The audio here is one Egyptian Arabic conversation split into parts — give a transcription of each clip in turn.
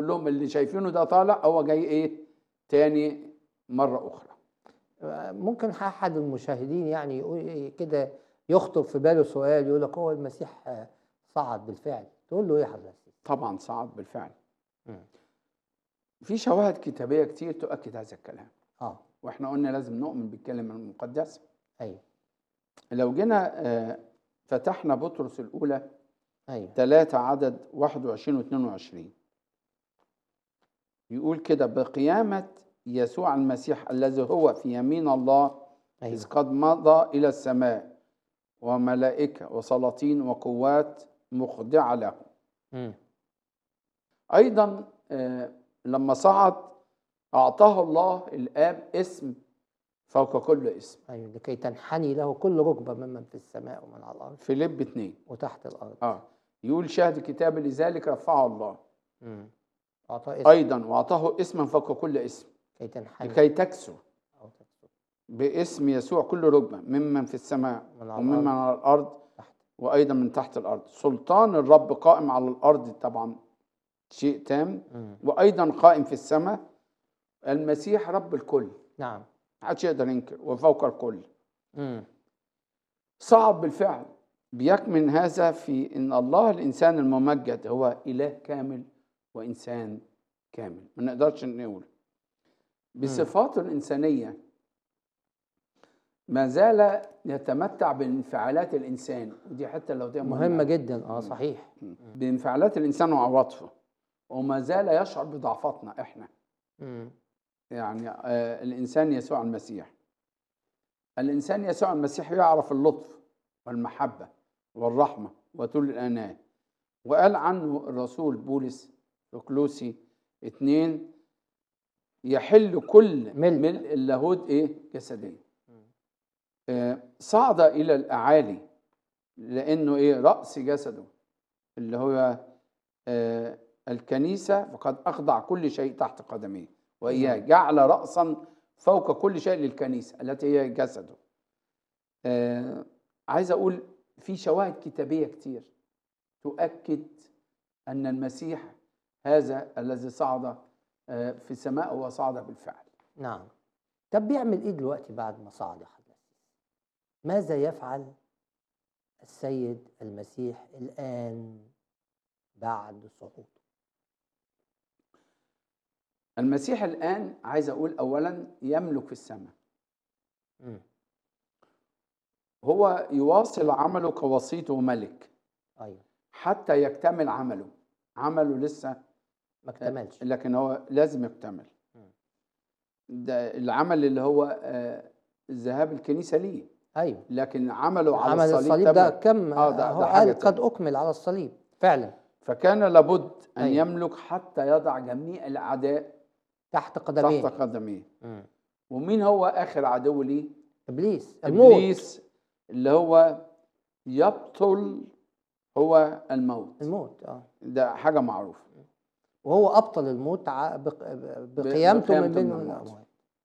لهم اللي شايفينه ده طالع هو جاي ايه تاني مره اخرى ممكن احد المشاهدين يعني يقول إيه كده يخطر في باله سؤال يقول لك هو المسيح آه، صعد بالفعل تقول له ايه حضرتك طبعا صعد بالفعل مم. في شواهد كتابيه كتير تؤكد هذا الكلام اه واحنا قلنا لازم نؤمن بالكلمه المقدسه ايوه لو جينا آه، فتحنا بطرس الاولى ايوه 3 عدد 21 و 22 يقول كده بقيامة يسوع المسيح الذي هو في يمين الله إذ ايوه قد مضى إلى السماء وملائكة وسلاطين وقوات مخضعة له مم. أيضا آه، لما صعد أعطاه الله الآب اسم فوق كل اسم ايوه لكي تنحني له كل ركبه ممن في السماء ومن على الارض فيليب 2 وتحت الارض اه يقول شاهد الكتاب لذلك رفعه الله مم. اعطاه اسم أيضا وأعطاه اسما فوق كل اسم كي تنحني لكي تكسو او تكسر باسم يسوع كل ركبة ممن في السماء من على وممن الارض على الأرض تحت وأيضا من تحت الأرض سلطان الرب قائم على الأرض طبعا شيء تام مم. وأيضا قائم في السماء المسيح رب الكل نعم محدش يقدر ينكر وفوق الكل مم. صعب بالفعل بيكمن هذا في ان الله الانسان الممجد هو اله كامل وانسان كامل ما نقدرش نقول بصفاته الانسانيه ما زال يتمتع بانفعالات الانسان ودي حتى لو دي مهمه جدا اه صحيح بانفعالات الانسان وعواطفه وما زال يشعر بضعفاتنا احنا مم. يعني آه، الانسان يسوع المسيح الانسان يسوع المسيح يعرف اللطف والمحبه والرحمه وطول الاناه وقال عنه الرسول بولس في كلوسي اتنين يحل كل ملء. ملء اللاهوت ايه جسديا آه، صعد الى الاعالي لانه ايه راس جسده اللي هو آه، الكنيسه فقد اخضع كل شيء تحت قدميه واياه جعل راسا فوق كل شيء للكنيسه التي هي جسده آه، عايز اقول في شواهد كتابيه كتير تؤكد ان المسيح هذا الذي صعد آه، في السماء هو صعد بالفعل نعم طب بيعمل ايه دلوقتي بعد ما صعد يا حضرتك ماذا يفعل السيد المسيح الان بعد صعوده المسيح الان عايز اقول اولا يملك في السماء مم. هو يواصل عمله كوسيط وملك ايوه حتى يكتمل عمله عمله لسه ما اكتملش لكن هو لازم يكتمل مم. ده العمل اللي هو آه، ذهاب الكنيسه ليه ايوه لكن عمله على عمل الصليب, الصليب ده تم. كم آه، ده- هو ده حاجة قال قد تانية. اكمل على الصليب فعلا فكان لابد ان أيوة. يملك حتى يضع جميع الاعداء تحت قدميه تحت قدميه مم. ومين هو اخر عدو ليه ابليس الموت ابليس اللي هو يبطل هو الموت الموت اه ده حاجه معروفه وهو ابطل الموت ع- بق- بقيامته من بقيامته بين من الموت. الاموات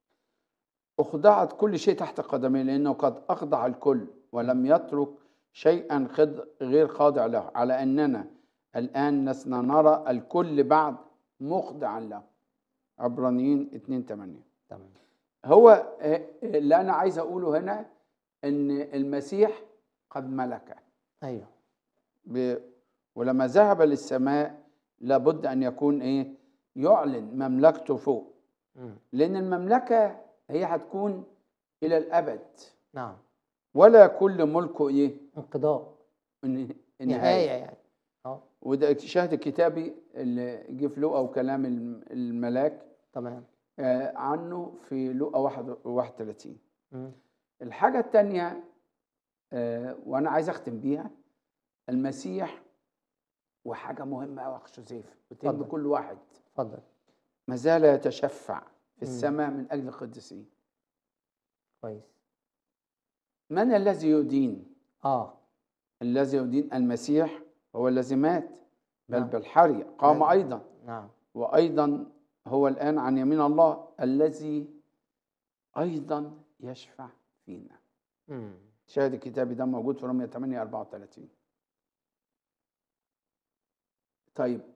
أخضعت كل شيء تحت قدميه لأنه قد أخضع الكل ولم يترك شيئا خض- غير خاضع له على أننا الآن لسنا نرى الكل بعد مخضعا له عبرانيين 2 8 تمام هو آه، اللي أنا عايز أقوله هنا أن المسيح قد ملك ايوه ب- ولما ذهب للسماء لابد أن يكون إيه يعلن مملكته فوق مم. لأن المملكة هي هتكون إلى الأبد نعم ولا كل ملكه ايه انقضاء الن- نهايه النهايه يعني اه وده شاهد الكتابي اللي جه في لوقا وكلام الم- الملاك تمام آه، عنه في لوقا 31 مم. الحاجه الثانيه وانا عايز اختم بيها المسيح وحاجه مهمه قوي يا اخ جوزيف وتهم اتفضل. كل واحد اتفضل ما زال يتشفع في مم. السماء من اجل القديسين كويس من الذي يدين اه الذي يدين المسيح هو الذي مات بل نعم. بالحري قام نعم. ايضا نعم وايضا هو الان عن يمين الله الذي ايضا يشفع فينا مم. شاهد الكتابي ده موجود في رمية 8 34 طيب